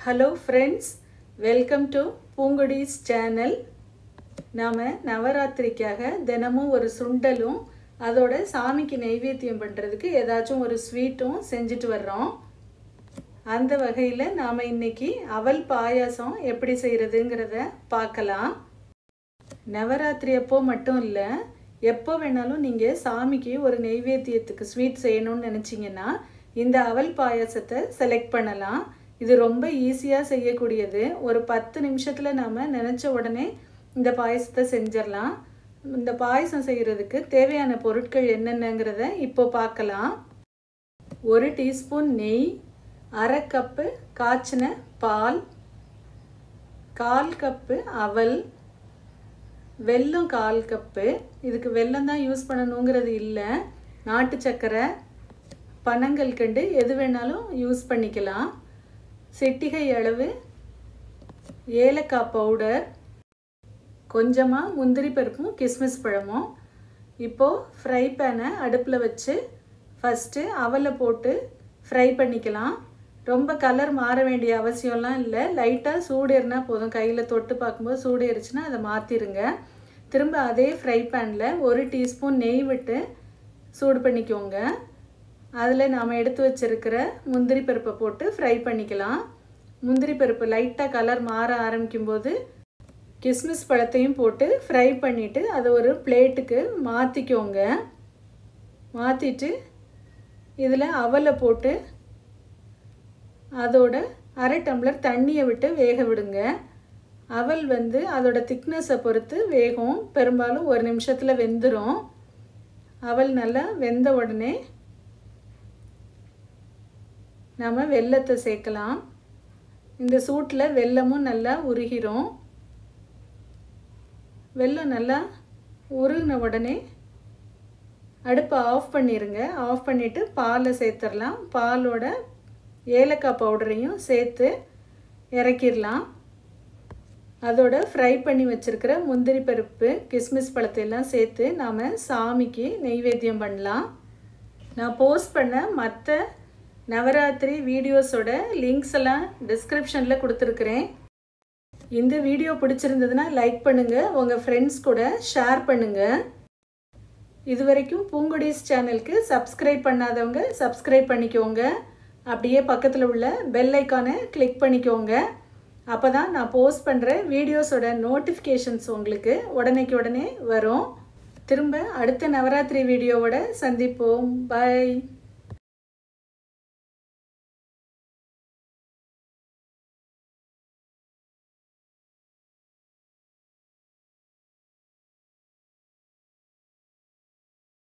hello friends welcome to Poonkudi's channel நாம் நவராத்திரிக்காக தினமும் ஒரு சுண்டலும் அதோட சாமிக்கு நைவேத்தியம் பண்ணுறதுக்கு ஏதாச்சும் ஒரு ஸ்வீட்டும் செஞ்சுட்டு வர்றோம் அந்த வகையில் நாம் இன்னைக்கு அவல் பாயாசம் எப்படி செய்கிறதுங்கிறத பார்க்கலாம் நவராத்திரி அப்போ மட்டும் இல்லை எப்போ வேணாலும் நீங்கள் சாமிக்கு ஒரு நெய்வேத்தியத்துக்கு ஸ்வீட் செய்யணும்னு நினச்சிங்கன்னா இந்த அவல் பாயாசத்தை செலக்ட் பண்ணலாம் இது ரொம்ப ஈஸியாக செய்யக்கூடியது ஒரு பத்து நிமிஷத்தில் நாம் நினச்ச உடனே இந்த பாயசத்தை செஞ்சிடலாம் இந்த பாயசம் செய்கிறதுக்கு தேவையான பொருட்கள் என்னென்னங்கிறத இப்போ பார்க்கலாம் ஒரு டீஸ்பூன் நெய் அரை கப்பு காய்ச்சின பால் கால் கப்பு அவல் வெல்லம் கால் கப்பு இதுக்கு வெல்லம் தான் யூஸ் பண்ணணுங்கிறது இல்லை நாட்டு சர்க்கரை பனங்கள் கண்டு எது வேணாலும் யூஸ் பண்ணிக்கலாம் சிட்டிகை அளவு ஏலக்காய் பவுடர் கொஞ்சமாக முந்திரி பருப்பும் கிஸ்மிஸ் பழமும் இப்போது ஃப்ரை பேனை அடுப்பில் வச்சு ஃபஸ்ட்டு அவலை போட்டு ஃப்ரை பண்ணிக்கலாம் ரொம்ப கலர் மாற வேண்டிய அவசியம்லாம் இல்லை லைட்டாக சூடேறினா போதும் கையில் தொட்டு பார்க்கும்போது சூடேறிச்சுன்னா அதை மாற்றிடுங்க திரும்ப அதே ஃப்ரை பேனில் ஒரு டீஸ்பூன் நெய் விட்டு சூடு பண்ணிக்கோங்க அதில் நாம் எடுத்து வச்சுருக்கிற முந்திரி பருப்பை போட்டு ஃப்ரை பண்ணிக்கலாம் முந்திரி பருப்பு லைட்டாக கலர் மாற ஆரம்பிக்கும் போது கிஸ்மிஸ் பழத்தையும் போட்டு ஃப்ரை பண்ணிவிட்டு அதை ஒரு பிளேட்டுக்கு மாற்றிக்கோங்க மாற்றிட்டு இதில் அவலை போட்டு அதோட அரை டம்ளர் தண்ணியை விட்டு வேக விடுங்க அவல் வந்து அதோட திக்னஸை பொறுத்து வேகும் பெரும்பாலும் ஒரு நிமிஷத்தில் வெந்துடும் அவல் நல்லா வெந்த உடனே நம்ம வெல்லத்தை சேர்க்கலாம் இந்த சூட்டில் வெல்லமும் நல்லா உருகிரும் வெல்லம் நல்லா உருகின உடனே அடுப்பை ஆஃப் பண்ணிடுங்க ஆஃப் பண்ணிவிட்டு பாலை சேர்த்துடலாம் பாலோட ஏலக்காய் பவுடரையும் சேர்த்து இறக்கிடலாம் அதோட ஃப்ரை பண்ணி வச்சுருக்கிற முந்திரி பருப்பு கிஸ்மிஸ் பழத்தையெல்லாம் சேர்த்து நாம் சாமிக்கு நெய்வேத்தியம் பண்ணலாம் நான் போஸ்ட் பண்ண மற்ற நவராத்திரி வீடியோஸோட லிங்க்ஸ் எல்லாம் டிஸ்கிரிப்ஷனில் கொடுத்துருக்குறேன் இந்த வீடியோ பிடிச்சிருந்ததுன்னா லைக் பண்ணுங்கள் உங்கள் ஃப்ரெண்ட்ஸ் கூட ஷேர் பண்ணுங்கள் இது வரைக்கும் பூங்குடிஸ் சேனலுக்கு சப்ஸ்கிரைப் பண்ணாதவங்க சப்ஸ்கிரைப் பண்ணிக்கோங்க அப்படியே பக்கத்தில் உள்ள பெல் ஐக்கானை கிளிக் பண்ணிக்கோங்க அப்போ தான் நான் போஸ்ட் பண்ணுற வீடியோஸோட நோட்டிஃபிகேஷன்ஸ் உங்களுக்கு உடனேக்கு உடனே வரும் திரும்ப அடுத்த நவராத்திரி வீடியோவோட சந்திப்போம் பாய்